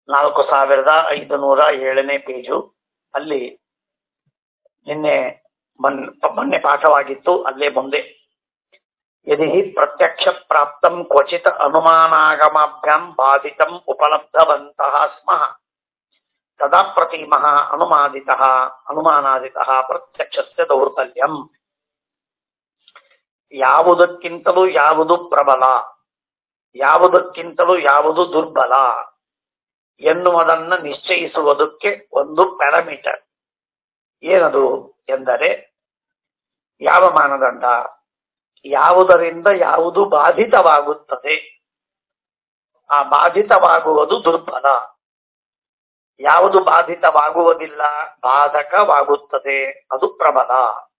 ನಾಲ್ಕು ಸಾವಿರದ ಐದು ನೂರ ಏಳನೇ ಪೇಜು ಅಲ್ಲಿ ನಿನ್ನೆ ಮೊನ್ ಮೊನ್ನೆ ಪಾಠವಾಗಿತ್ತು ಅಲ್ಲೇ ಮುಂದೆ ಯದಿ ಹಿ ಪ್ರತ್ಯಕ್ಷ ಪ್ರಾಪ್ತಂ ಕ್ವಚಿತ್ ಅನುಮಾನಾಗಮಾಭ್ಯಾಂ ಬಾಧಿತಂ ಉಪಲಬ್ಧವಂತಹ ಸ್ಮಃ ತದಾ ಪ್ರತೀಮಃ ಅನುಮಾದಿತಃ ಅನುಮಾನಾದಿತಃ ಪ್ರತ್ಯಕ್ಷಸ್ಯ ದೌರ್ಬಲ್ಯಂ ಯಾವುದಕ್ಕಿಂತಲೂ ಯಾವುದು ಪ್ರಬಲ ಯಾವುದಕ್ಕಿಂತಲೂ ಯಾವುದು ದುರ್ಬಲ ಎನ್ನುವುದನ್ನ ನಿಶ್ಚಯಿಸುವುದಕ್ಕೆ ಒಂದು ಪ್ಯಾರಾಮೀಟರ್ ಏನದು ಎಂದರೆ ಯಾವ ಮಾನದಂಡ ಯಾವುದರಿಂದ ಯಾವುದು ಬಾಧಿತವಾಗುತ್ತದೆ ಆ ಬಾಧಿತವಾಗುವುದು ದುರ್ಬಲ ಯಾವುದು ಬಾಧಿತವಾಗುವುದಿಲ್ಲ ಬಾಧಕವಾಗುತ್ತದೆ ಅದು ಪ್ರಬಲ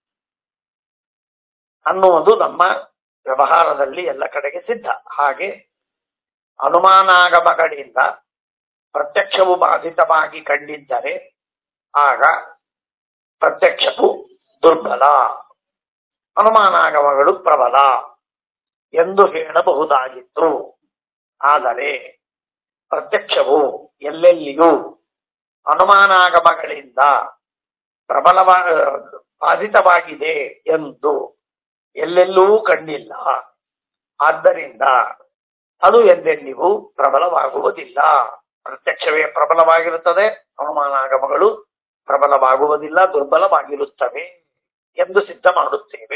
ಅನ್ನುವುದು ನಮ್ಮ ವ್ಯವಹಾರದಲ್ಲಿ ಎಲ್ಲ ಕಡೆಗೆ ಸಿದ್ಧ ಹಾಗೆ ಅನುಮಾನಾಗಮಗಳಿಂದ ಪ್ರತ್ಯಕ್ಷವು ಬಾಧಿತವಾಗಿ ಕಂಡಿದ್ದರೆ ಆಗ ಪ್ರತ್ಯಕ್ಷವು ದುರ್ಬಲ ಅನುಮಾನಾಗಮಗಳು ಪ್ರಬಲ ಎಂದು ಹೇಳಬಹುದಾಗಿತ್ತು ಆದರೆ ಪ್ರತ್ಯಕ್ಷವು ಎಲ್ಲೆಲ್ಲಿಯೂ ಅನುಮಾನಾಗಮಗಳಿಂದ ಪ್ರಬಲವ ಬಾಧಿತವಾಗಿದೆ ಎಂದು ಎಲ್ಲೆಲ್ಲೂ ಕಂಡಿಲ್ಲ ಆದ್ದರಿಂದ ಅದು ಎಂದೆಂದಿಗೂ ಪ್ರಬಲವಾಗುವುದಿಲ್ಲ ಪ್ರತ್ಯಕ್ಷವೇ ಪ್ರಬಲವಾಗಿರುತ್ತದೆ ಅನುಮಾನಾಗಮಗಳು ಪ್ರಬಲವಾಗುವುದಿಲ್ಲ ದುರ್ಬಲವಾಗಿರುತ್ತವೆ ಎಂದು ಸಿದ್ಧ ಮಾಡುತ್ತೇವೆ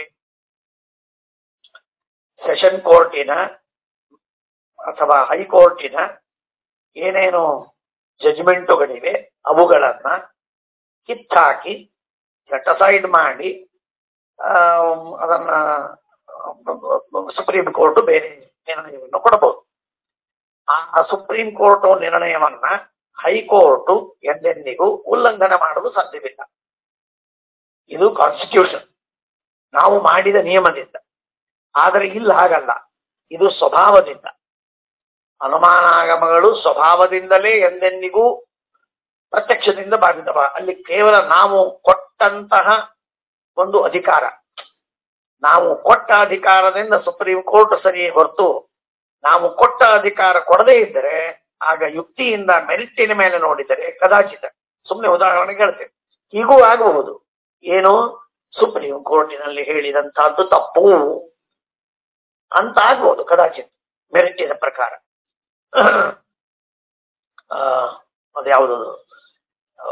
ಸೆಷನ್ ಕೋರ್ಟಿನ ಅಥವಾ ಹೈಕೋರ್ಟಿನ ಏನೇನು ಜಜ್ಮೆಂಟುಗಳಿವೆ ಅವುಗಳನ್ನ ಕಿತ್ತಾಕಿ ಸೆಟಸೈಡ್ ಮಾಡಿ ಆ, ಅದನ್ನ ಸುಪ್ರೀಂ ಕೋರ್ಟ್ ಬೇರೆ ನಿರ್ಣಯವನ್ನು ಕೊಡಬಹುದು ಆ ಸುಪ್ರೀಂ ಕೋರ್ಟ್ ನಿರ್ಣಯವನ್ನ ಹೈಕೋರ್ಟ್ ಎಂದೆಂದಿಗೂ ಉಲ್ಲಂಘನೆ ಮಾಡಲು ಸಾಧ್ಯವಿಲ್ಲ ಇದು ಕಾನ್ಸ್ಟಿಟ್ಯೂಷನ್ ನಾವು ಮಾಡಿದ ನಿಯಮದಿಂದ ಆದರೆ ಇಲ್ಲಿ ಹಾಗಲ್ಲ ಇದು ಸ್ವಭಾವದಿಂದ ಅನುಮಾನಾಗಮಗಳು ಸ್ವಭಾವದಿಂದಲೇ ಎಂದೆಂದಿಗೂ ಪ್ರತ್ಯಕ್ಷದಿಂದ ಬಾಧಿತವ ಅಲ್ಲಿ ಕೇವಲ ನಾವು ಕೊಟ್ಟಂತಹ ಒಂದು ಅಧಿಕಾರ ನಾವು ಕೊಟ್ಟ ಅಧಿಕಾರದಿಂದ ಸುಪ್ರೀಂ ಕೋರ್ಟ್ ಸರಿ ಹೊರತು ನಾವು ಕೊಟ್ಟ ಅಧಿಕಾರ ಕೊಡದೇ ಇದ್ದರೆ ಆಗ ಯುಕ್ತಿಯಿಂದ ಮೆರಿಟಿನ ಮೇಲೆ ನೋಡಿದರೆ ಕದಾಚಿತ ಸುಮ್ಮನೆ ಉದಾಹರಣೆಗೆ ಹೇಳ್ತೇನೆ ಹೀಗೂ ಆಗಬಹುದು ಏನು ಸುಪ್ರೀಂ ಕೋರ್ಟಿನಲ್ಲಿ ಹೇಳಿದಂತಹದ್ದು ತಪ್ಪು ಅಂತ ಆಗ್ಬೋದು ಕದಾಚಿತ್ ಮೆರಿಟಿನ ಪ್ರಕಾರ ಆ, ಅದ್ಯಾವುದದು ಆ,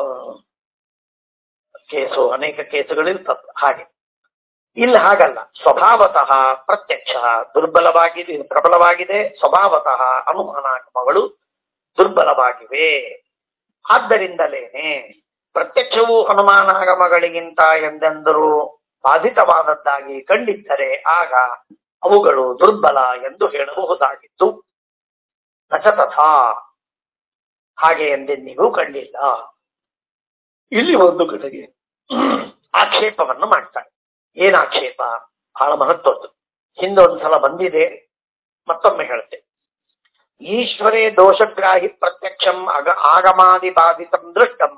ಕೇಸು ಅನೇಕ ಕೇಸುಗಳಿರ್ತದೆ ಹಾಗೆ ಇಲ್ಲಿ ಹಾಗಲ್ಲ ಸ್ವಭಾವತಃ ಪ್ರತ್ಯಕ್ಷ ದುರ್ಬಲವಾಗಿದೆ ಪ್ರಬಲವಾಗಿದೆ ಸ್ವಭಾವತಃ ಅನುಮಾನಾಗಮಗಳು ದುರ್ಬಲವಾಗಿವೆ ಆದ್ದರಿಂದಲೇನೆ ಪ್ರತ್ಯಕ್ಷವು ಅನುಮಾನಾಗಮಗಳಿಗಿಂತ ಎಂದೆಂದರೂ ಬಾಧಿತವಾದದ್ದಾಗಿ ಕಂಡಿದ್ದರೆ ಆಗ ಅವುಗಳು ದುರ್ಬಲ ಎಂದು ಹೇಳಬಹುದಾಗಿತ್ತು ನಚ ತಥಾ ಹಾಗೆ ಎಂದೆಂದಿಗೂ ಕಂಡಿಲ್ಲ ಇಲ್ಲಿ ಒಂದು ಕಡೆಗೆ ಆಕ್ಷೇಪವನ್ನು ಮಾಡ್ತಾರೆ ಏನ್ ಆಕ್ಷೇಪ ಬಹಳ ಮಹತ್ವದ್ದು ಹಿಂದೊಂದ್ಸಲ ಬಂದಿದೆ ಮತ್ತೊಮ್ಮೆ ಹೇಳ್ತೆ ಈಶ್ವರೇ ದೋಷಗ್ರಾಹಿ ಪ್ರತ್ಯಕ್ಷಂ ಅಗ ಆಗಮಾದಿ ಬಾಧಿತಂ ದೃಷ್ಟಂ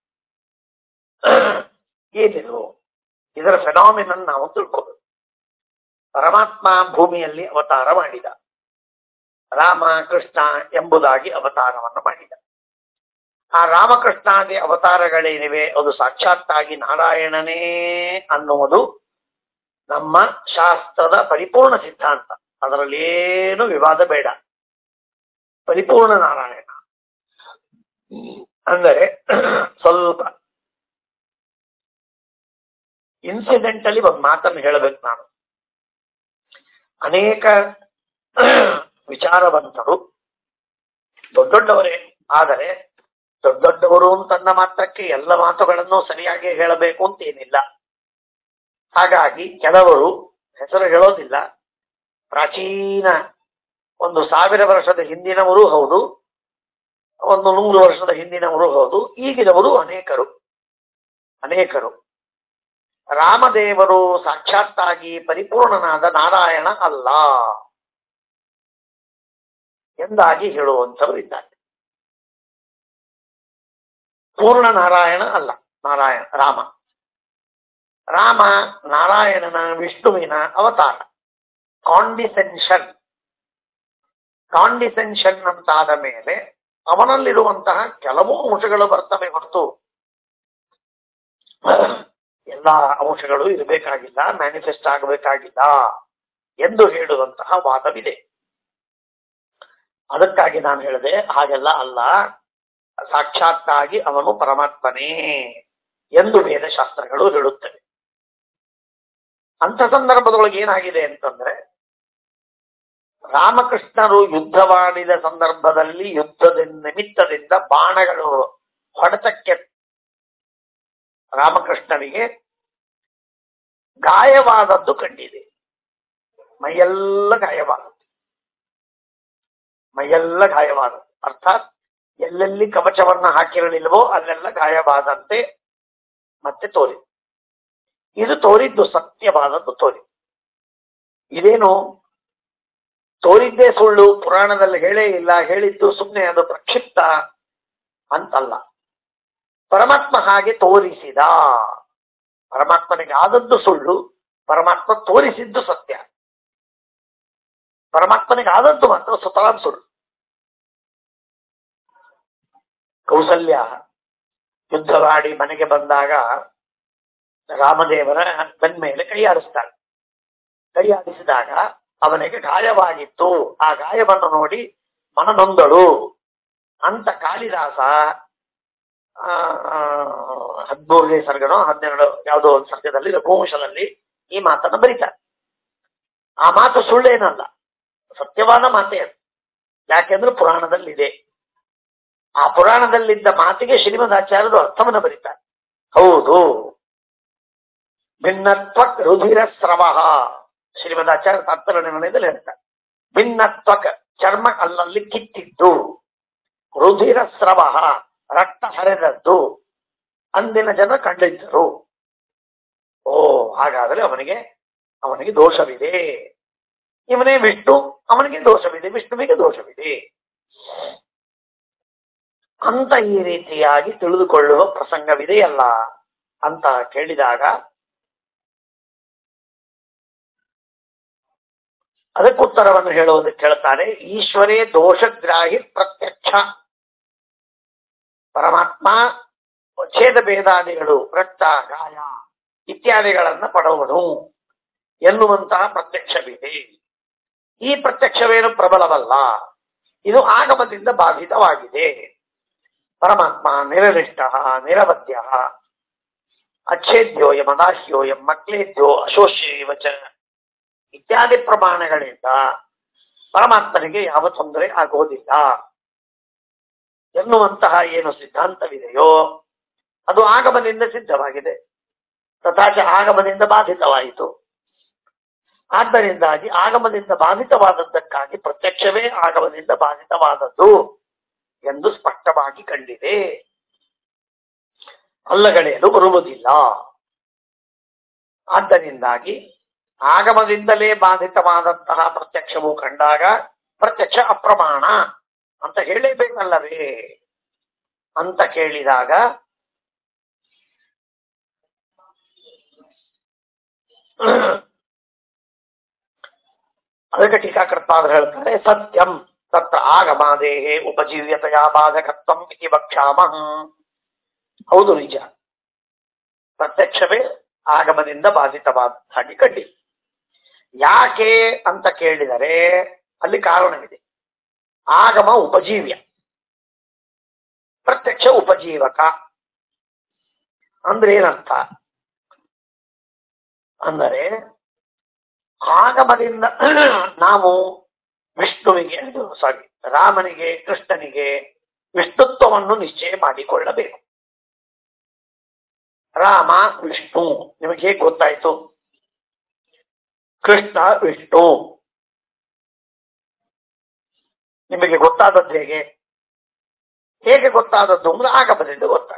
ಏನಿದು ಇದರ ಫೆನಾಮಿನನ್ ನಾವು ತಿಳ್ಕೋಬೇಕು ಪರಮಾತ್ಮ ಭೂಮಿಯಲ್ಲಿ ಅವತಾರ ಮಾಡಿದ ರಾಮ ಕೃಷ್ಣ ಎಂಬುದಾಗಿ ಅವತಾರವನ್ನು ಮಾಡಿದ ಆ ರಾಮಕೃಷ್ಣಾದಿ ಅವತಾರಗಳೇನಿವೆ ಅದು ಸಾಕ್ಷಾತ್ತಾಗಿ ನಾರಾಯಣನೇ ಅನ್ನುವುದು ನಮ್ಮ ಶಾಸ್ತ್ರದ ಪರಿಪೂರ್ಣ ಸಿದ್ಧಾಂತ ಅದರಲ್ಲಿ ಏನು ವಿವಾದ ಬೇಡ ಪರಿಪೂರ್ಣ ನಾರಾಯಣ ಅಂದರೆ ಸ್ವಲ್ಪ ಇನ್ಸಿಡೆಂಟಲಿ ಒಂದು ಮಾತನ್ನು ಹೇಳಬೇಕು ನಾನು ಅನೇಕ ವಿಚಾರವಂತರು ದೊಡ್ಡ ದೊಡ್ಡವರೇ ಆದರೆ ದೊಡ್ಡ ದೊಡ್ಡವರು ಅಂತಂದ ಮಾತ್ರಕ್ಕೆ ಎಲ್ಲ ಮಾತುಗಳನ್ನು ಸರಿಯಾಗಿ ಹೇಳಬೇಕು ಅಂತ ಏನಿಲ್ಲ ಹಾಗಾಗಿ ಕೆಲವರು ಹೆಸರು ಹೇಳೋದಿಲ್ಲ ಪ್ರಾಚೀನ ಒಂದು ಸಾವಿರ ವರ್ಷದ ಹಿಂದಿನವರು ಹೌದು ಒಂದು ನೂರು ವರ್ಷದ ಹಿಂದಿನವರು ಹೌದು ಈಗಿನವರು ಅನೇಕರು ಅನೇಕರು ರಾಮದೇವರು ಸಾಕ್ಷಾತ್ತಾಗಿ ಪರಿಪೂರ್ಣನಾದ ನಾರಾಯಣ ಅಲ್ಲ ಎಂದಾಗಿ ಹೇಳುವಂಥವರು ಇದ್ದಾರೆ ಪೂರ್ಣ ನಾರಾಯಣ ಅಲ್ಲ ನಾರಾಯಣ ರಾಮ ರಾಮ ನಾರಾಯಣನ ವಿಷ್ಣುವಿನ ಅವತಾರ ಕಾಂಡಿಸೆನ್ಷನ್ ಕಾಂಡಿಸೆನ್ಷನ್ ಅಂತಾದ ಮೇಲೆ ಅವನಲ್ಲಿರುವಂತಹ ಕೆಲವು ಅಂಶಗಳು ಬರ್ತವೆ ಹೊರತು ಎಲ್ಲ ಅಂಶಗಳು ಇರಬೇಕಾಗಿಲ್ಲ ಮ್ಯಾನಿಫೆಸ್ಟ್ ಆಗಬೇಕಾಗಿಲ್ಲ ಎಂದು ಹೇಳುವಂತಹ ವಾದವಿದೆ ಅದಕ್ಕಾಗಿ ನಾನು ಹೇಳಿದೆ ಹಾಗೆಲ್ಲ ಅಲ್ಲ ಸಾಕ್ಷಾತ್ತಾಗಿ ಅವನು ಪರಮಾತ್ಮನೇ ಎಂದು ವೇದಶಾಸ್ತ್ರಗಳು ಹೇಳುತ್ತವೆ ಅಂತ ಸಂದರ್ಭದೊಳಗೆ ಏನಾಗಿದೆ ಅಂತಂದ್ರೆ ರಾಮಕೃಷ್ಣರು ಯುದ್ಧವಾಡಿದ ಸಂದರ್ಭದಲ್ಲಿ ಯುದ್ಧದ ನಿಮಿತ್ತದಿಂದ ಬಾಣಗಳು ಹೊಡೆತಕ್ಕೆ ರಾಮಕೃಷ್ಣನಿಗೆ ಗಾಯವಾದದ್ದು ಕಂಡಿದೆ ಮೈಯೆಲ್ಲ ಗಾಯವಾದದ್ದು ಮೈಯೆಲ್ಲ ಗಾಯವಾದದ್ದು ಅರ್ಥಾತ್ ಎಲ್ಲೆಲ್ಲಿ ಕವಚವನ್ನ ಹಾಕಿರಲಿಲ್ವೋ ಅಲ್ಲೆಲ್ಲ ಗಾಯವಾದಂತೆ ಮತ್ತೆ ತೋರಿದೆ ಇದು ತೋರಿದ್ದು ಸತ್ಯವಾದದ್ದು ತೋರಿ ಇದೇನು ತೋರಿದ್ದೇ ಸುಳ್ಳು ಪುರಾಣದಲ್ಲಿ ಹೇಳೇ ಇಲ್ಲ ಹೇಳಿದ್ದು ಸುಮ್ಮನೆ ಅದು ಪ್ರಕ್ಷಿಪ್ತ ಅಂತಲ್ಲ ಪರಮಾತ್ಮ ಹಾಗೆ ತೋರಿಸಿದ ಪರಮಾತ್ಮನಿಗೆ ಆದದ್ದು ಸುಳ್ಳು ಪರಮಾತ್ಮ ತೋರಿಸಿದ್ದು ಸತ್ಯ ಪರಮಾತ್ಮನಿಗೆ ಆದದ್ದು ಮಾತ್ರ ಸ್ವತಃ ಸುಳ್ಳು ಕೌಸಲ್ಯ ಯುದ್ಧವಾಡಿ ಮನೆಗೆ ಬಂದಾಗ ರಾಮದೇವರ ಬೆನ್ಮೇಲೆ ಕೈ ಆಡಿಸ್ತಾಳೆ ಕೈ ಆಡಿಸಿದಾಗ ಅವನಿಗೆ ಗಾಯವಾಗಿತ್ತು ಆ ಗಾಯವನ್ನು ನೋಡಿ ಮನನೊಂದಳು ಅಂತ ಕಾಳಿದಾಸ ಆ, ಹದಿಮೂರನೇ ಸರ್ಗನೋ ಹನ್ನೆರಡು ಯಾವುದೋ ಒಂದು ಸರ್ಗದಲ್ಲಿ ರಘುವಂಶದಲ್ಲಿ ಈ ಮಾತನ್ನು ಬರೀತಾರೆ ಆ ಮಾತು ಸುಳ್ಳೇನಲ್ಲ ಸತ್ಯವಾದ ಮಾತೇ ಅದು ಯಾಕೆಂದ್ರೆ ಪುರಾಣದಲ್ಲಿದೆ ಆ ಪುರಾಣದಲ್ಲಿದ್ದ ಮಾತಿಗೆ ಶ್ರೀಮದಾಚಾರ್ಯರು ಅರ್ಥವನ್ನು ಬರೀತಾರೆ ಹೌದು ಭಿನ್ನತ್ವಕ್ ರುಧಿರ ಸ್ರವ ಶ್ರೀಮದಾಚಾರ್ಯ ತಾತ್ಪರ್ಯ ನಿರ್ಣಯದಲ್ಲಿ ಹೇಳ್ತಾರೆ ಭಿನ್ನತ್ವಕ್ ಚರ್ಮ ಅಲ್ಲಲ್ಲಿ ಕಿತ್ತಿದ್ದು ರುಧಿರ ಸ್ರವ ರಕ್ತ ಹರಿದದ್ದು ಅಂದಿನ ಜನ ಕಂಡಿದ್ದರು ಓ ಹಾಗಾದರೆ ಅವನಿಗೆ ಅವನಿಗೆ ದೋಷವಿದೆ ಇವನೇ ವಿಷ್ಣು ಅವನಿಗೆ ದೋಷವಿದೆ ವಿಷ್ಣುವಿಗೆ ದೋಷವಿದೆ ಅಂತ ಈ ರೀತಿಯಾಗಿ ತಿಳಿದುಕೊಳ್ಳುವ ಪ್ರಸಂಗವಿದೆಯಲ್ಲ ಅಂತ ಕೇಳಿದಾಗ ಅದಕ್ಕುತ್ತರವನ್ನು ಹೇಳುವುದಕ್ಕೆ ಹೇಳ್ತಾರೆ ಈಶ್ವರೇ ದೋಷಗ್ರಾಹಿ ಪ್ರತ್ಯಕ್ಷ ಪರಮಾತ್ಮ ಛೇದ ಭೇದಾದಿಗಳು ರಕ್ತ ಗಾಯ ಇತ್ಯಾದಿಗಳನ್ನ ಪಡುವನು ಎನ್ನುವಂತಹ ಪ್ರತ್ಯಕ್ಷವಿದೆ ಈ ಪ್ರತ್ಯಕ್ಷವೇನು ಪ್ರಬಲವಲ್ಲ ಇದು ಆಗಮದಿಂದ ಬಾಧಿತವಾಗಿದೆ ಪರಮಾತ್ಮ ನಿರನಿಷ್ಠ ನಿರವಧ್ಯ ಅಚ್ಛೇದ್ಯೋಯಂ ಅದಾಹ್ಯೋಯಂ ಮಕ್ಲೇದ್ಯೋ ಅಶೋಷ್ಯವಚ ಇತ್ಯಾದಿ ಪ್ರಮಾಣಗಳಿಂದ ಪರಮಾತ್ಮನಿಗೆ ಯಾವ ತೊಂದರೆ ಆಗೋದಿಲ್ಲ ಎನ್ನುವಂತಹ ಏನು ಸಿದ್ಧಾಂತವಿದೆಯೋ ಅದು ಆಗಮದಿಂದ ಸಿದ್ಧವಾಗಿದೆ ತಥಾಚ ಆಗಮದಿಂದ ಬಾಧಿತವಾಯಿತು ಆದ್ದರಿಂದಾಗಿ ಆಗಮದಿಂದ ಬಾಧಿತವಾದದ್ದಕ್ಕಾಗಿ ಪ್ರತ್ಯಕ್ಷವೇ ಆಗಮದಿಂದ ಬಾಧಿತವಾದದ್ದು ಎಂದು ಸ್ಪಷ್ಟವಾಗಿ ಕಂಡಿದೆ ಅಲ್ಲಗಳೆಯಲು ಬರುವುದಿಲ್ಲ ಆದ್ದರಿಂದಾಗಿ ಆಗಮದಿಂದಲೇ ಬಾಧಿತವಾದಂತಹ ಪ್ರತ್ಯಕ್ಷವು ಕಂಡಾಗ ಪ್ರತ್ಯಕ್ಷ ಅಪ್ರಮಾಣ ಅಂತ ಹೇಳಲೇಬೇಕಲ್ಲವೇ ಅಂತ ಕೇಳಿದಾಗ ಅದಕ್ಕೆ ಟೀಕಾಕರ್ತಾದ್ರು ಹೇಳ್ತಾರೆ ಸತ್ಯಂ ತತ್ರ ಆಗಮಾದೇಹೇ ಉಪಜೀವ್ಯತೆಯ ಬಾಧಕತ್ವಂ ಇತಿ ವಕ್ಷಾಮಃ ಹೌದು ನಿಜ ಪ್ರತ್ಯಕ್ಷವೇ ಆಗಮದಿಂದ ಬಾಧಿತವಾದ ಹಾಗೆ ಕಂಡಿ ಯಾಕೆ ಅಂತ ಕೇಳಿದರೆ ಅಲ್ಲಿ ಕಾರಣವಿದೆ ಆಗಮ ಉಪಜೀವ್ಯ ಪ್ರತ್ಯಕ್ಷ ಉಪಜೀವಕ ಅಂದ್ರೆ ಏನರ್ಥ ಅಂದರೆ ಆಗಮದಿಂದ ನಾವು ವಿಷ್ಣುವಿಗೆ ಸಾರಿ ರಾಮನಿಗೆ ಕೃಷ್ಣನಿಗೆ ವಿಷ್ಣುತ್ವವನ್ನು ನಿಶ್ಚಯ ಮಾಡಿಕೊಳ್ಳಬೇಕು ರಾಮ ವಿಷ್ಣು ನಿಮಗೆ ಹೇಗೆ ಗೊತ್ತಾಯ್ತು ಕೃಷ್ಣ ವಿಷ್ಣು ನಿಮಗೆ ಗೊತ್ತಾದದ್ದು ಹೇಗೆ ಹೇಗೆ ಗೊತ್ತಾದದ್ದು ಅಂದ್ರೆ ಆಗಮದಿಂದ ಗೊತ್ತಾಯ್ತು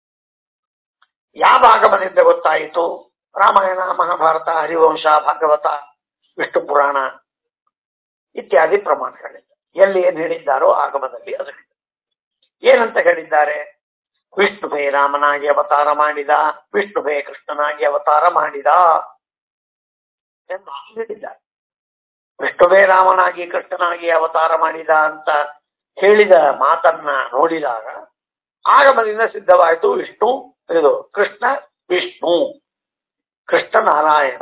ಯಾವ ಆಗಮದಿಂದ ಗೊತ್ತಾಯಿತು ರಾಮಾಯಣ ಮಹಾಭಾರತ ಹರಿವಂಶ ಭಾಗವತ ವಿಷ್ಣು ಪುರಾಣ ಇತ್ಯಾದಿ ಪ್ರಮಾಣಗಳಿಂದ ಎಲ್ಲಿ ಏನ್ ಹೇಳಿದ್ದಾರೋ ಆಗಮದಲ್ಲಿ ಅದು ಹೇಳಿದ್ದಾರೆ. ಏನಂತ ಹೇಳಿದ್ದಾರೆ ವಿಷ್ಣುವೇ ರಾಮನಾಗಿ ಅವತಾರ ಮಾಡಿದ ವಿಷ್ಣುವೇ ಕೃಷ್ಣನಾಗಿ ಅವತಾರ ಮಾಡಿದ ಎಂದು ಹೇಳಿದ್ದಾರೆ ವಿಷ್ಣುವೇ ರಾಮನಾಗಿ ಕೃಷ್ಣನಾಗಿ ಅವತಾರ ಮಾಡಿದ ಅಂತ ಹೇಳಿದ ಮಾತನ್ನ ನೋಡಿದಾಗ ಆಗಮದಿಂದ ಸಿದ್ಧವಾಯಿತು ವಿಷ್ಣು ಇದು ಕೃಷ್ಣ ವಿಷ್ಣು ಕೃಷ್ಣ ನಾರಾಯಣ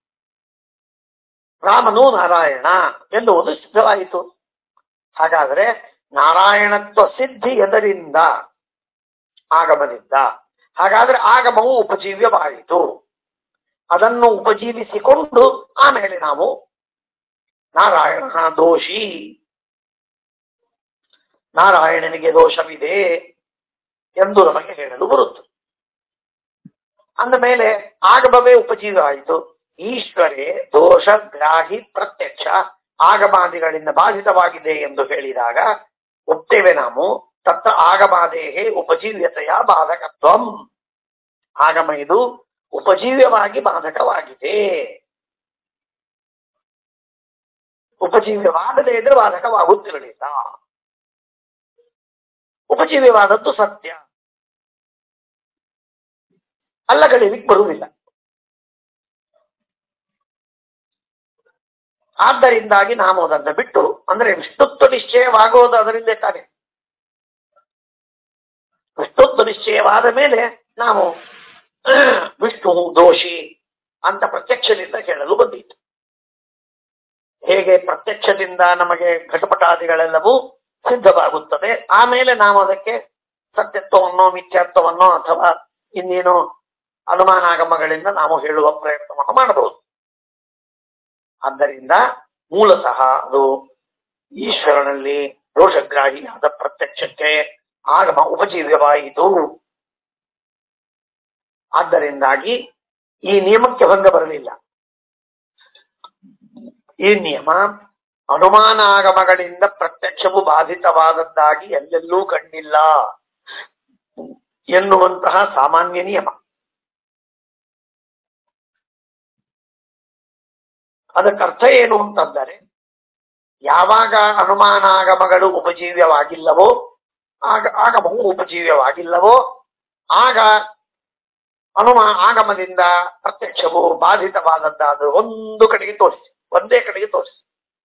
ರಾಮನು ನಾರಾಯಣ ಎನ್ನುವುದು ಸಿದ್ಧವಾಯಿತು ಹಾಗಾದ್ರೆ ನಾರಾಯಣತ್ವ ಸಿದ್ಧಿ ಎದರಿಂದ ಆಗಮದಿಂದ ಹಾಗಾದ್ರೆ ಆಗಮವು ಉಪಜೀವ್ಯವಾಯಿತು ಅದನ್ನು ಉಪಜೀವಿಸಿಕೊಂಡು ಆಮೇಲೆ ನಾವು ನಾರಾಯಣ ದೋಷಿ ನಾರಾಯಣನಿಗೆ ದೋಷವಿದೆ ಎಂದು ನಮಗೆ ಹೇಳಲು ಬರುತ್ತದೆ ಅಂದ ಮೇಲೆ ಆಗಮವೇ ಉಪಜೀವವಾಯಿತು ಈಶ್ವರೇ ದೋಷ ಗ್ರಾಹಿ ಪ್ರತ್ಯಕ್ಷ ಆಗಮಾದಿಗಳಿಂದ ಬಾಧಿತವಾಗಿದೆ ಎಂದು ಹೇಳಿದಾಗ ಒಪ್ತೇವೆ ನಾವು ತತ್ತ ಆಗಮಾದೇಹೇ ಉಪಜೀವ್ಯತೆಯ ಬಾಧಕತ್ವಂ ಆಗಮ ಇದು ಉಪಜೀವ್ಯವಾಗಿ ಬಾಧಕವಾಗಿದೆ ಉಪಜೀವ್ಯವಾಗದೇ ಇದ್ರೆ ಬಾಧಕವಾಗುತ್ತಿರಲಿಲ್ಲ ಉಪಜೀವ್ಯವಾದದ್ದು ಸತ್ಯ ಅಲ್ಲಗಳಿಲಿಕ್ಕೆ ಬರುವುದಿಲ್ಲ ಆದ್ದರಿಂದಾಗಿ ನಾವು ಅದನ್ನು ಬಿಟ್ಟು ಅಂದ್ರೆ ವಿಷ್ಣುತ್ವ ನಿಶ್ಚಯವಾಗುವುದು ಅದರಿಂದ ತಾನೆ ವಿಷ್ಣುತ್ವ ನಿಶ್ಚಯವಾದ ಮೇಲೆ ನಾವು ವಿಷ್ಣು ದೋಷಿ ಅಂತ ಪ್ರತ್ಯಕ್ಷದಿಂದ ಹೇಳಲು ಬಂದಿತ್ತು ಹೇಗೆ ಪ್ರತ್ಯಕ್ಷದಿಂದ ನಮಗೆ ಘಟಪಟಾದಿಗಳೆಲ್ಲವೂ ಸಿದ್ಧವಾಗುತ್ತದೆ ಆಮೇಲೆ ನಾವು ಅದಕ್ಕೆ ಸತ್ಯತ್ವವನ್ನೋ ಮಿಥ್ಯಾತ್ವವನ್ನೋ ಅಥವಾ ಇನ್ನೇನೋ ಅನುಮಾನಾಗಮಗಳಿಂದ ನಾವು ಹೇಳುವ ಪ್ರಯತ್ನವನ್ನು ಮಾಡಬಹುದು ಆದ್ದರಿಂದ ಮೂಲತಃ ಅದು ಈಶ್ವರನಲ್ಲಿ ದೋಷಗ್ರಾಹಿಯಾದ ಪ್ರತ್ಯಕ್ಷಕ್ಕೆ ಆಗಮ ಉಪಜೀವ್ಯವಾಯಿತು ಆದ್ದರಿಂದಾಗಿ ಈ ನಿಯಮಕ್ಕೆ ಭಂಗ ಬರಲಿಲ್ಲ ಈ ನಿಯಮ ಅನುಮಾನ ಆಗಮಗಳಿಂದ ಪ್ರತ್ಯಕ್ಷವು ಬಾಧಿತವಾದದ್ದಾಗಿ ಎಲ್ಲೆಲ್ಲೂ ಕಂಡಿಲ್ಲ ಎನ್ನುವಂತಹ ಸಾಮಾನ್ಯ ನಿಯಮ ಅದಕ್ಕರ್ಥ ಏನು ಅಂತಂದರೆ ಯಾವಾಗ ಅನುಮಾನಾಗಮಗಳು ಉಪಜೀವ್ಯವಾಗಿಲ್ಲವೋ ಆಗ ಆಗಮವು ಉಪಜೀವ್ಯವಾಗಿಲ್ಲವೋ ಆಗ ಅನುಮಾ ಆಗಮದಿಂದ ಪ್ರತ್ಯಕ್ಷವು ಬಾಧಿತವಾದದ್ದಾದ ಒಂದು ಕಡೆಗೆ ತೋರಿಸಿ ಒಂದೇ ಕಡೆಗೆ ತೋರಿಸಿ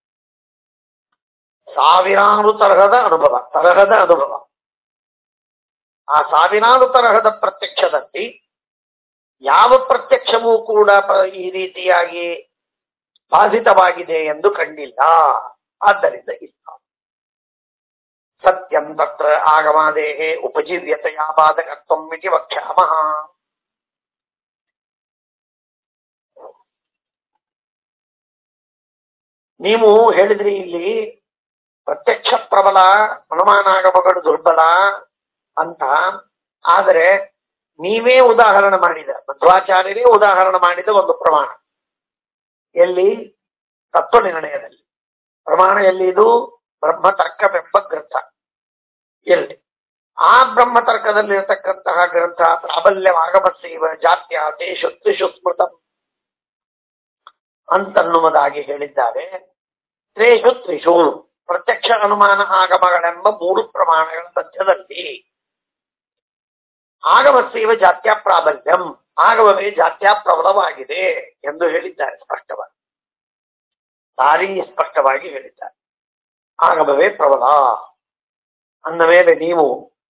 ಸಾವಿರಾರು ತರಹದ ಅನುಭವ ತರಹದ ಅನುಭವ ಆ ಸಾವಿರಾರು ತರಹದ ಪ್ರತ್ಯಕ್ಷದಲ್ಲಿ ಯಾವ ಪ್ರತ್ಯಕ್ಷವೂ ಕೂಡ ಪ- ಈ ರೀತಿಯಾಗಿ ಬಾಧಿತವಾಗಿದೆ ಎಂದು ಕಂಡಿಲ್ಲ ಆದ್ದರಿಂದ ಇಲ್ಲ ಸತ್ಯಂ ತತ್ರ ಆಗಮಾದೇಹೇ ಉಪಜೀವ್ಯತೆಯ ಬಾಧಕತ್ವಂ ಇತಿ ವಕ್ಷ್ಯಾಮಃ ನೀವು ಹೇಳಿದ್ರಿ ಇಲ್ಲಿ ಪ್ರತ್ಯಕ್ಷ ಪ್ರಬಲ ಅನುಮಾನಾಗಮಗಳು ದುರ್ಬಲ ಅಂತ ಆದರೆ ನೀವೇ ಉದಾಹರಣೆ ಮಾಡಿದ ಮಧ್ವಾಚಾರ್ಯರೇ ಉದಾಹರಣೆ ಮಾಡಿದ ಒಂದು ಪ್ರಮಾಣ ಎಲ್ಲಿ ತತ್ವ ನಿರ್ಣಯದಲ್ಲಿ ಪ್ರಮಾಣ ಎಲ್ಲಿ ಇದು ಬ್ರಹ್ಮತರ್ಕವೆಂಬ ಗ್ರಂಥ ಎಲ್ಲಿ ಆ ಬ್ರಹ್ಮತರ್ಕದಲ್ಲಿರತಕ್ಕಂತಹ ಗ್ರಂಥ ಪ್ರಾಬಲ್ಯವಾಗಮಸ್ಸೈವ ಜಾತ್ಯ ತೇಷು ತ್ರಿಷು ಸ್ಮೃತಂ ಅಂತನ್ನುವುದಾಗಿ ಹೇಳಿದ್ದಾರೆ ತ್ರೇಷು ತ್ರಿಷು ಪ್ರತ್ಯಕ್ಷ ಅನುಮಾನ ಆಗಮಗಳೆಂಬ ಮೂರು ಪ್ರಮಾಣಗಳ ಮಧ್ಯದಲ್ಲಿ ಆಗಮಸ್ಸೈವ ಜಾತ್ಯ ಪ್ರಾಬಲ್ಯಂ ಆಗಮವೇ ಜಾತ್ಯ ಪ್ರಬಲವಾಗಿದೆ ಎಂದು ಹೇಳಿದ್ದಾರೆ ಸ್ಪಷ್ಟವಾಗಿ ಭಾರಿ ಸ್ಪಷ್ಟವಾಗಿ ಹೇಳಿದ್ದಾರೆ ಆಗಮವೇ ಪ್ರಬಲ ಅಂದ ಮೇಲೆ ನೀವು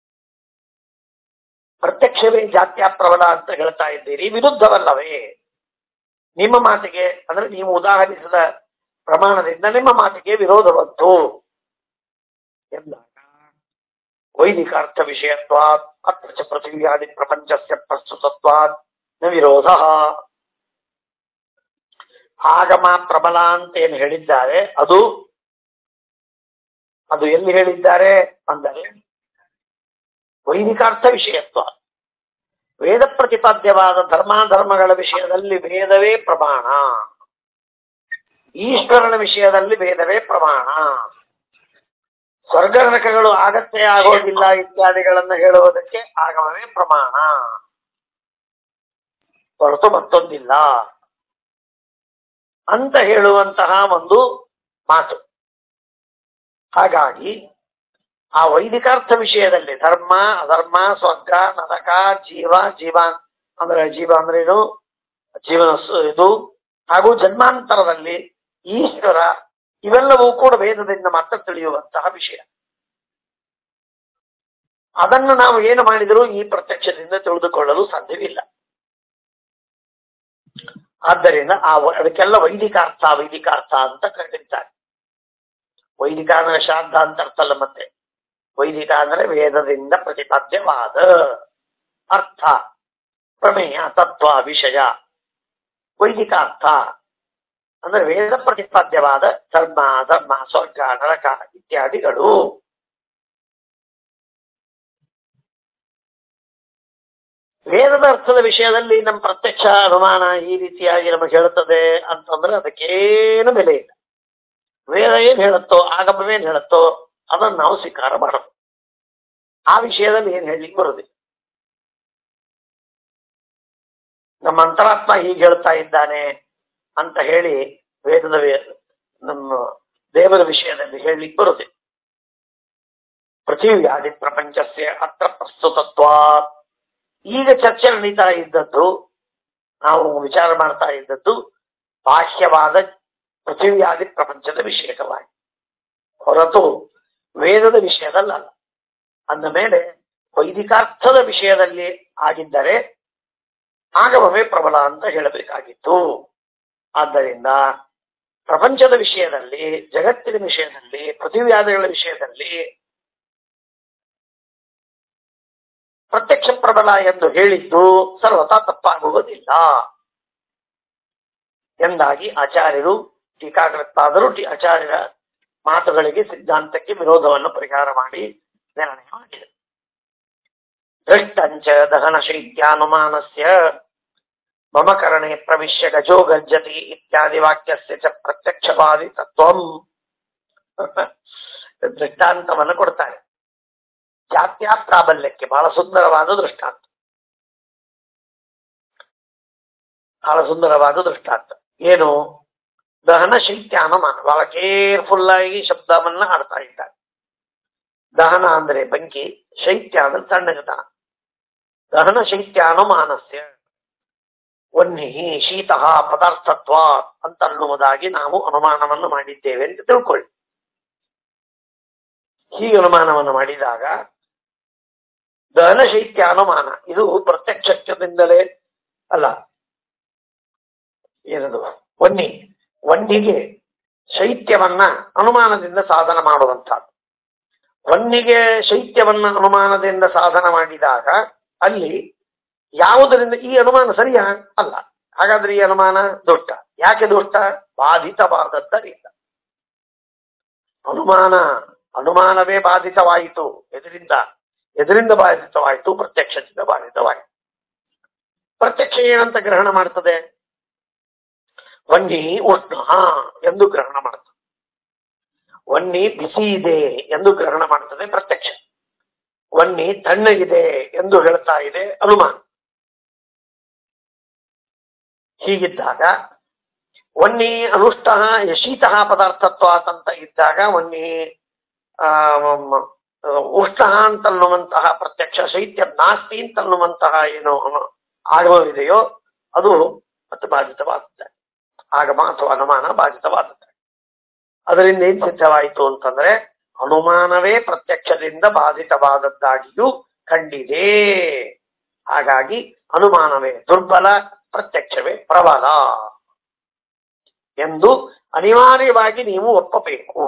ಪ್ರತ್ಯಕ್ಷವೇ ಜಾತ್ಯ ಪ್ರಬಲ ಅಂತ ಹೇಳ್ತಾ ಇದ್ದೀರಿ ವಿರುದ್ಧವಲ್ಲವೇ ನಿಮ್ಮ ಮಾತಿಗೆ ಅಂದ್ರೆ ನೀವು ಉದಾಹರಿಸಿದ ಪ್ರಮಾಣದಿಂದ ನಿಮ್ಮ ಮಾತಿಗೆ ವಿರೋಧ ಬಂತು ಎಂದಾಗ ವೈದಿಕ ಅರ್ಥ ವಿಷಯತ್ವಾತ್ ಅತ್ರ ಚ ಪೃಥಿವ್ಯಾದಿ ಪ್ರಪಂಚಸ್ಯ ಪ್ರಸ್ತುತತ್ವಾತ್ ನ ವಿರೋಧ ಆಗಮ ಪ್ರಬಲ ಅಂತ ಏನು ಹೇಳಿದ್ದಾರೆ ಅದು ಅದು ಎಲ್ಲಿ ಹೇಳಿದ್ದಾರೆ ಅಂದರೆ ವೈದಿಕಾರ್ಥ ವಿಷಯತ್ವ ವೇದ ಪ್ರತಿಪಾದ್ಯವಾದ ಧರ್ಮಾಧರ್ಮಗಳ ವಿಷಯದಲ್ಲಿ ವೇದವೇ ಪ್ರಮಾಣ ಈಶ್ವರನ ವಿಷಯದಲ್ಲಿ ವೇದವೇ ಪ್ರಮಾಣ ಸ್ವರ್ಗ ನರಕಗಳು ಆಗತ್ತೆ ಆಗೋದಿಲ್ಲ ಇತ್ಯಾದಿಗಳನ್ನು ಹೇಳುವುದಕ್ಕೆ ಆಗಮವೇ ಪ್ರಮಾಣ ಹೊರತು ಮತ್ತೊಂದಿಲ್ಲ ಅಂತ ಹೇಳುವಂತಹ ಒಂದು ಮಾತು ಹಾಗಾಗಿ ಆ ವೈದಿಕಾರ್ಥ ವಿಷಯದಲ್ಲಿ ಧರ್ಮ ಅಧರ್ಮ ಸ್ವರ್ಗ ನರಕ ಜೀವ ಜೀವ ಅಂದ್ರೆ ಜೀವ ಅಂದ್ರೇನು ಜೀವನ ಸ- ಇದು ಹಾಗೂ ಜನ್ಮಾಂತರದಲ್ಲಿ ಈಶ್ವರ ಇವೆಲ್ಲವೂ ಕೂಡ ವೇದದಿಂದ ಮಾತ್ರ ತಿಳಿಯುವಂತಹ ವಿಷಯ ಅದನ್ನು ನಾವು ಏನು ಮಾಡಿದರೂ ಈ ಪ್ರತ್ಯಕ್ಷದಿಂದ ತಿಳಿದುಕೊಳ್ಳಲು ಸಾಧ್ಯವಿಲ್ಲ ಆದ್ದರಿಂದ ಆ ವ- ಅದಕ್ಕೆಲ್ಲ ವೈದಿಕಾರ್ಥ ವೈದಿಕಾರ್ಥ ಅಂತ ಕರೀತಾರೆ ವೈದಿಕ ಅಂದ್ರೆ ಶ್ರಾದ್ದ ಅಂತ ಅರ್ಥ ಅಲ್ಲ ಮತ್ತೆ ವೈದಿಕ ಅಂದ್ರೆ ವೇದದಿಂದ ಪ್ರತಿಪಾದ್ಯವಾದ ಅರ್ಥ ಪ್ರಮೇಯ ತತ್ವ ವಿಷಯ ವೈದಿಕ ಅರ್ಥ ಅಂದ್ರೆ ವೇದ ಪ್ರತಿಪಾದ್ಯವಾದ ಧರ್ಮ ಧರ್ಮ ಸ್ವರ್ಗ ನರಕ ಇತ್ಯಾದಿಗಳು ವೇದದ ಅರ್ಥದ ವಿಷಯದಲ್ಲಿ ನಮ್ಮ ಪ್ರತ್ಯಕ್ಷ ಅನುಮಾನ ಈ ರೀತಿಯಾಗಿ ನಮಗೆ ಹೇಳುತ್ತದೆ ಅಂತಂದ್ರೆ ಅದಕ್ಕೇನು ಬೆಲೆ ಇಲ್ಲ ವೇದ ಏನ್ ಹೇಳುತ್ತೋ ಆಗಮವೇನ್ ಹೇಳುತ್ತೋ ಅದನ್ನು ನಾವು ಸ್ವೀಕಾರ ಮಾಡೋದು ಆ ವಿಷಯದಲ್ಲಿ ಏನ್ ಹೇಳಲಿಕ್ಕೆ ಬರೋದಿಲ್ಲ ನಮ್ಮ ಅಂತರಾತ್ಮ ಹೀಗೆ ಹೇಳ್ತಾ ಇದ್ದಾನೆ ಅಂತ ಹೇಳಿ ವೇದದ ವೇ- ನಮ್ಮ ದೇವರ ವಿಷಯದಲ್ಲಿ ಹೇಳಲಿಕ್ಕೆ ಬರುದಿಲ್ಲ ಪೃಥಿವ್ಯಾದಿ ಪ್ರಪಂಚಸ್ಯ ಅತ್ರ ಪ್ರಸ್ತುತತ್ವ ಈಗ ಚರ್ಚೆ ನಡೀತಾ ಇದ್ದದ್ದು ನಾವು ವಿಚಾರ ಮಾಡ್ತಾ ಇದ್ದದ್ದು ಬಾಹ್ಯವಾದ ಪೃಥಿವ್ಯಾದಿ ಪ್ರಪಂಚದ ವಿಷಯಕವಾಗಿ ಹೊರತು ವೇದದ ವಿಷಯದಲ್ಲ ಅಂದ ಮೇಲೆ ವೈದಿಕಾರ್ಥದ ವಿಷಯದಲ್ಲಿ ಆಗಿದ್ದರೆ ಆಗಮವೇ ಪ್ರಬಲ ಅಂತ ಹೇಳಬೇಕಾಗಿತ್ತು ಆದ್ದರಿಂದ ಪ್ರಪಂಚದ ವಿಷಯದಲ್ಲಿ ಜಗತ್ತಿನ ವಿಷಯದಲ್ಲಿ ಪೃಥಿವ್ಯಾದಿಗಳ ವಿಷಯದಲ್ಲಿ ಪ್ರತ್ಯಕ್ಷ ಪ್ರಬಲ ಎಂದು ಹೇಳಿದ್ದು ಸರ್ವತಾ ತಪ್ಪಾಗುವುದಿಲ್ಲ ಎಂದಾಗಿ ಆಚಾರ್ಯರು ಟೀಕಾಕೃತ್ತಾದರೂ ಟಿ ಆಚಾರ್ಯರ ಮಾತುಗಳಿಗೆ ಸಿದ್ಧಾಂತಕ್ಕೆ ವಿರೋಧವನ್ನು ಪರಿಹಾರ ಮಾಡಿ ನಿರ್ಣಯ ಮಾಡಿದೆ ದೃಷ್ಟಂಚ ದಹನ ಶೈತ್ಯಾನುಮಾನಸ್ಯ ಮಮ ಕರ್ಣೆ ಪ್ರವಿಶ್ಯ ಗಜೋ ಗಜ್ಜತಿ ಇತ್ಯಾದಿ ವಾಕ್ಯಸ್ಯ ಚ ಪ್ರತ್ಯಕ್ಷವಾದಿ ತತ್ವಂ ದೃಷ್ಟಾಂತವನ್ನು ಕೊಡ್ತಾರೆ ಜಾತ್ಯ ಪ್ರಾಬಲ್ಯಕ್ಕೆ ಬಹಳ ಸುಂದರವಾದ ದೃಷ್ಟಾಂತ ಬಹಳ ಸುಂದರವಾದ ದೃಷ್ಟಾಂತ ಏನು ದಹನ ಶೈತ್ಯಾನುಮಾನ ಬಹಳ ಕೇರ್ಫುಲ್ ಆಗಿ ಶಬ್ದವನ್ನ ಆಡ್ತಾ ಇದ್ದಾರೆ ದಹನ ಅಂದ್ರೆ ಬೆಂಕಿ ಶೈತ್ಯ ಅಂದ್ರೆ ತಣ್ಣಗತನ ದಹನ ಶೈತ್ಯಾನುಮಾನಸ್ಯ ವನ್ನಿ ಶೀತ ಪದಾರ್ಥತ್ವ ಅಂತ ಅನ್ನುವುದಾಗಿ ನಾವು ಅನುಮಾನವನ್ನು ಮಾಡಿದ್ದೇವೆ ಅಂತ ತಿಳ್ಕೊಳ್ಳಿ ಹೀಗೆ ಅನುಮಾನವನ್ನು ಮಾಡಿದಾಗ ದಹನ ಶೈತ್ಯ ಅನುಮಾನ ಇದು ಪ್ರತ್ಯಕ್ಷದಿಂದಲೇ ಅಲ್ಲ ಏನದು ವನ್ನಿ ವನ್ನಿಗೆ ಶೈತ್ಯವನ್ನ ಅನುಮಾನದಿಂದ ಸಾಧನ ಮಾಡುವಂತಹದ್ದು ವನ್ನಿಗೆ ಶೈತ್ಯವನ್ನ ಅನುಮಾನದಿಂದ ಸಾಧನ ಮಾಡಿದಾಗ ಅಲ್ಲಿ ಯಾವುದರಿಂದ ಈ ಅನುಮಾನ ಸರಿಯಾ ಅಲ್ಲ ಹಾಗಾದ್ರೆ ಈ ಅನುಮಾನ ದುಷ್ಟ ಯಾಕೆ ದುಷ್ಟ ಬಾಧಿತವಾದದ್ದರಿಂದ ಅನುಮಾನ ಅನುಮಾನವೇ ಬಾಧಿತವಾಯಿತು ಎದರಿಂದ ಎದರಿಂದ ಬಾಧಿತವಾಯಿತು ಪ್ರತ್ಯಕ್ಷದಿಂದ ಬಾಧಿತವಾಯಿತು ಪ್ರತ್ಯಕ್ಷ ಏನಂತ ಗ್ರಹಣ ಮಾಡ್ತದೆ ವನ್ನಿ ಉಷ್ಣ ಎಂದು ಗ್ರಹಣ ಮಾಡ್ತದೆ ವನ್ನಿ ಬಿಸಿ ಇದೆ ಎಂದು ಗ್ರಹಣ ಮಾಡ್ತದೆ ಪ್ರತ್ಯಕ್ಷ ವನ್ನಿ ತಣ್ಣಗಿದೆ ಎಂದು ಹೇಳ್ತಾ ಇದೆ ಅನುಮಾನ ಹೀಗಿದ್ದಾಗ ವನ್ನಿ ಅನುಷ್ಟ ಶೀತ ಪದಾರ್ಥತ್ವ ಅಂತ ಇದ್ದಾಗ ವನ್ನಿ ಆ, ಮ- ಉಷ್ಣ ಅಂತನ್ನುವಂತಹ ಪ್ರತ್ಯಕ್ಷ ಶೈತ್ಯ ನಾಸ್ತಿ ಅಂತನ್ನುವಂತಹ ಏನು ಅನು- ಆಗಮವಿದೆಯೋ ಅದು ಮತ್ತೆ ಬಾಧಿತವಾಗುತ್ತೆ ಆಗಮ ಅಥವಾ ಅನುಮಾನ ಬಾಧಿತವಾಗುತ್ತೆ ಅದರಿಂದ ಏನ್ ಸಿದ್ಧವಾಯಿತು ಅಂತಂದ್ರೆ ಅನುಮಾನವೇ ಪ್ರತ್ಯಕ್ಷದಿಂದ ಬಾಧಿತವಾದದ್ದಾಗಿಯೂ ಕಂಡಿದೆ ಹಾಗಾಗಿ ಅನುಮಾನವೇ ದುರ್ಬಲ ಪ್ರತ್ಯಕ್ಷವೇ ಪ್ರಬಲ ಎಂದು ಅನಿವಾರ್ಯವಾಗಿ ನೀವು ಒಪ್ಪಬೇಕು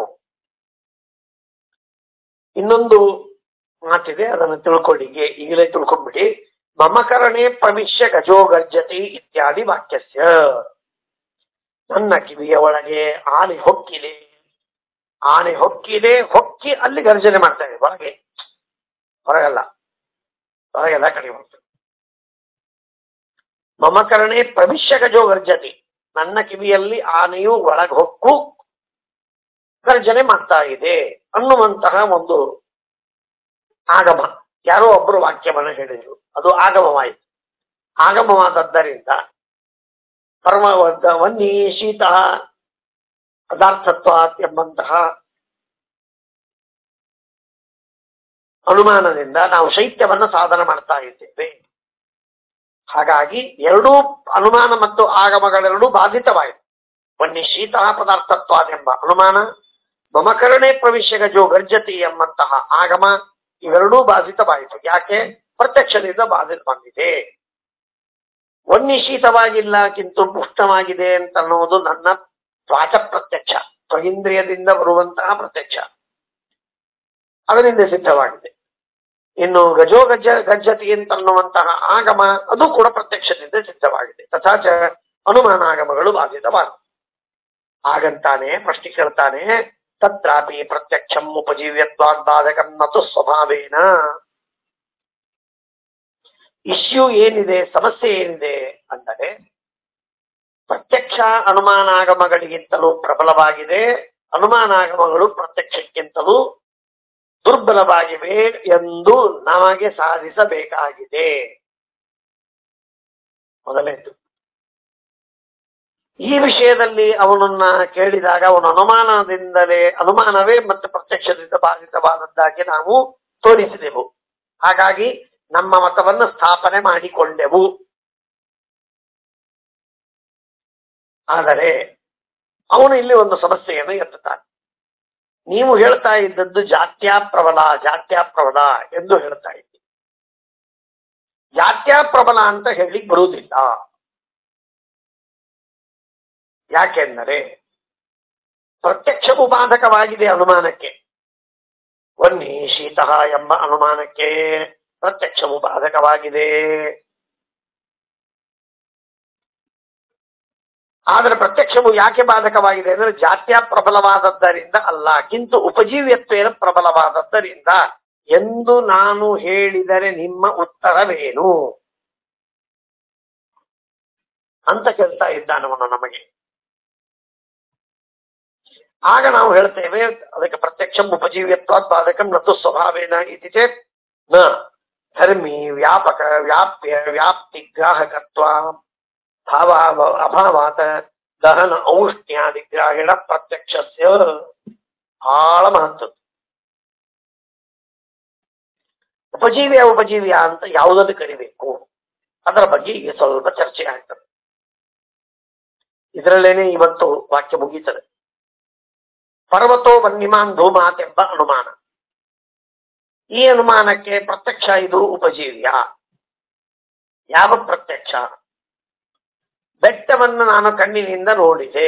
ಇನ್ನೊಂದು ಮಾತಿದೆ ಅದನ್ನು ತಿಳ್ಕೊಳ್ಳಿ ಈಗ ಈಗಲೇ ತಿಳ್ಕೊಂಡ್ಬಿಡಿ ಮಮಕರಣೆ ಪ್ರವಿಶ್ಯ ಗಜೋ ಗರ್ಜತಿ ಇತ್ಯಾದಿ ವಾಕ್ಯಸ್ಯ ನನ್ನ ಕಿವಿಯ ಒಳಗೆ ಆನೆ ಹೊಕ್ಕಿದೆ ಆನೆ ಹೊಕ್ಕಿದೆ ಹೊಕ್ಕಿ ಅಲ್ಲಿ ಗರ್ಜನೆ ಮಾಡ್ತಾ ಇದೆ ಒಳಗೆ ಹೊರಗಲ್ಲ ಹೊರಗೆಲ್ಲ ಕಡಿಮೆ ಮಾಡ್ತಾರೆ ಮಮಕರಣೆ ಪ್ರವಿಶ್ಯ ಗಜೋ ಗರ್ಜತಿ ನನ್ನ ಕಿವಿಯಲ್ಲಿ ಆನೆಯು ಒಳಗೆ ಹೊಕ್ಕು ಗರ್ಜನೆ ಮಾಡ್ತಾ ಇದೆ ಅನ್ನುವಂತಹ ಒಂದು ಆಗಮ ಯಾರೋ ಒಬ್ಬರು ವಾಕ್ಯವನ್ನು ಹೇಳಿದರು ಅದು ಆಗಮವಾಯಿತು ಆಗಮವಾದದ್ದರಿಂದ ಪರಮ ವನ್ನಿ ಶೀತ ಪದಾರ್ಥತ್ವ ಎಂಬಂತಹ ಅನುಮಾನದಿಂದ ನಾವು ಶೈತ್ಯವನ್ನ ಸಾಧನ ಮಾಡ್ತಾ ಇದ್ದೇವೆ ಹಾಗಾಗಿ ಎರಡೂ ಅನುಮಾನ ಮತ್ತು ಆಗಮಗಳೆರಡೂ ಬಾಧಿತವಾಯಿತು ವನ್ನಿ ಶೀತ ಪದಾರ್ಥತ್ವಾದೆಂಬ ಅನುಮಾನ ಮಮಕರಣೆ ಪ್ರವಿಶ್ಯ ಗಜೋ ಗರ್ಜತಿ ಎಂಬಂತಹ ಆಗಮ ಇವೆರಡೂ ಬಾಧಿತವಾಯಿತು ಯಾಕೆ ಪ್ರತ್ಯಕ್ಷದಿಂದ ಬಾಧಿತ ಬಂದಿದೆ ಒನ್ನಿ ಶೀತವಾಗಿಲ್ಲ ಕಿಂತು ಉಷ್ಣವಾಗಿದೆ ಅಂತ ಅನ್ನೋದು ನನ್ನ ತ್ವಾಚ ಪ್ರತ್ಯಕ್ಷ ತ್ವಗೇಂದ್ರಿಯದಿಂದ ಬರುವಂತಹ ಪ್ರತ್ಯಕ್ಷ ಅದರಿಂದ ಸಿದ್ಧವಾಗಿದೆ ಇನ್ನು ಗಜೋ ಗಜ್ಜ ಗಜ್ಜತಿ ಅಂತನ್ನುವಂತಹ ಆಗಮ ಅದು ಕೂಡ ಪ್ರತ್ಯಕ್ಷದಿಂದ ಸಿದ್ಧವಾಗಿದೆ ತಥಾಚ ಅನುಮಾನಾಗಮಗಳು ಬಾಧಿತವಾದ ಹಾಗಂತಾನೆ ಪ್ರಶ್ನೆ ಕೇಳ್ತಾನೆ ತತ್ರಾಪಿ ಪ್ರತ್ಯಕ್ಷಂ ಉಪಜೀವ್ಯತ್ವಾದ್ ಬಾಧಕಂ ನತು ಸ್ವಭಾವೇನ ಇಶ್ಯೂ ಏನಿದೆ ಸಮಸ್ಯೆ ಏನಿದೆ ಅಂದರೆ ಪ್ರತ್ಯಕ್ಷ ಅನುಮಾನಾಗಮಗಳಿಗಿಂತಲೂ ಪ್ರಬಲವಾಗಿದೆ ಅನುಮಾನಾಗಮಗಳು ಪ್ರತ್ಯಕ್ಷಕ್ಕಿಂತಲೂ ದುರ್ಬಲವಾಗಿವೆ ಎಂದು ನಮಗೆ ಸಾಧಿಸಬೇಕಾಗಿದೆ ಮೊದಲನೇದು ಈ ವಿಷಯದಲ್ಲಿ ಅವನನ್ನ ಕೇಳಿದಾಗ ಅವನ ಅನುಮಾನದಿಂದಲೇ ಅನುಮಾನವೇ ಮತ್ತು ಪ್ರತ್ಯಕ್ಷದಿಂದ ಬಾಧಿತವಾದದ್ದಾಗಿ ನಾವು ತೋರಿಸಿದೆವು ಹಾಗಾಗಿ ನಮ್ಮ ಮತವನ್ನು ಸ್ಥಾಪನೆ ಮಾಡಿಕೊಂಡೆವು ಆದರೆ ಅವನು ಇಲ್ಲಿ ಒಂದು ಸಮಸ್ಯೆಯನ್ನು ಎತ್ತುತ್ತಾನೆ ನೀವು ಹೇಳ್ತಾ ಇದ್ದದ್ದು ಜಾತ್ಯಾ ಪ್ರಬಲ ಜಾತ್ಯಾ ಪ್ರಬಲ ಎಂದು ಹೇಳ್ತಾ ಇದ್ದಿ ಜಾತ್ಯಾ ಪ್ರಬಲ ಅಂತ ಹೇಳಿ ಬರುವುದಿಲ್ಲ ಯಾಕೆಂದರೆ ಪ್ರತ್ಯಕ್ಷವು ಬಾಧಕವಾಗಿದೆ ಅನುಮಾನಕ್ಕೆ ಒನ್ನಿ ಶೀತ ಎಂಬ ಅನುಮಾನಕ್ಕೆ ಪ್ರತ್ಯಕ್ಷವು ಬಾಧಕವಾಗಿದೆ ಆದರೆ ಪ್ರತ್ಯಕ್ಷವು ಯಾಕೆ ಬಾಧಕವಾಗಿದೆ ಅಂದರೆ ಜಾತ್ಯ ಪ್ರಬಲವಾದದ್ದರಿಂದ ಅಲ್ಲ ಕಿಂತು ಉಪಜೀವ್ಯತ್ವೇನ ಪ್ರಬಲವಾದದ್ದರಿಂದ ಎಂದು ನಾನು ಹೇಳಿದರೆ ನಿಮ್ಮ ಉತ್ತರವೇನು ಅಂತ ಕೇಳ್ತಾ ಇದ್ದಾನವನು ನಮಗೆ ಆಗ ನಾವು ಹೇಳ್ತೇವೆ ಅದಕ್ಕೆ ಪ್ರತ್ಯಕ್ಷಂ ಉಪಜೀವ್ಯತ್ವಾದ್ ಬಾಧಕಂ ನತು ಸ್ವಭಾವೇನ ಇತಿ ಚೇತ್ ನ ಧರ್ಮಿ ವ್ಯಾಪಕ ವ್ಯಾಪ್ಯ ವ್ಯಾಪ್ತಿ ಗ್ರಾಹಕತ್ವ ಭಾವ ಅಭಾವಾತ ದಹನ ಔಷ್ಣ್ಯಾದಿ ಗ್ರಾಹಿಣ ಪ್ರತ್ಯಕ್ಷಸ್ಯ ಬಹಳ ಮಹತ್ವ ಉಪಜೀವ್ಯ ಉಪಜೀವ್ಯ ಅಂತ ಯಾವುದನ್ನು ಕರಿಬೇಕು ಅದರ ಬಗ್ಗೆ ಈಗ ಸ್ವಲ್ಪ ಚರ್ಚೆ ಆಗ್ತದೆ ಇದರಲ್ಲೇನೆ ಇವತ್ತು ವಾಕ್ಯ ಮುಗೀತದೆ ಪರ್ವತೋ ವನ್ಯಮಾನ್ ಧೂಮಾತ್ ಎಂಬ ಅನುಮಾನ ಈ ಅನುಮಾನಕ್ಕೆ ಪ್ರತ್ಯಕ್ಷ ಇದು ಉಪಜೀವ್ಯ ಯಾವ ಪ್ರತ್ಯಕ್ಷ ಬೆಟ್ಟವನ್ನು ನಾನು ಕಣ್ಣಿನಿಂದ ನೋಡಿದೆ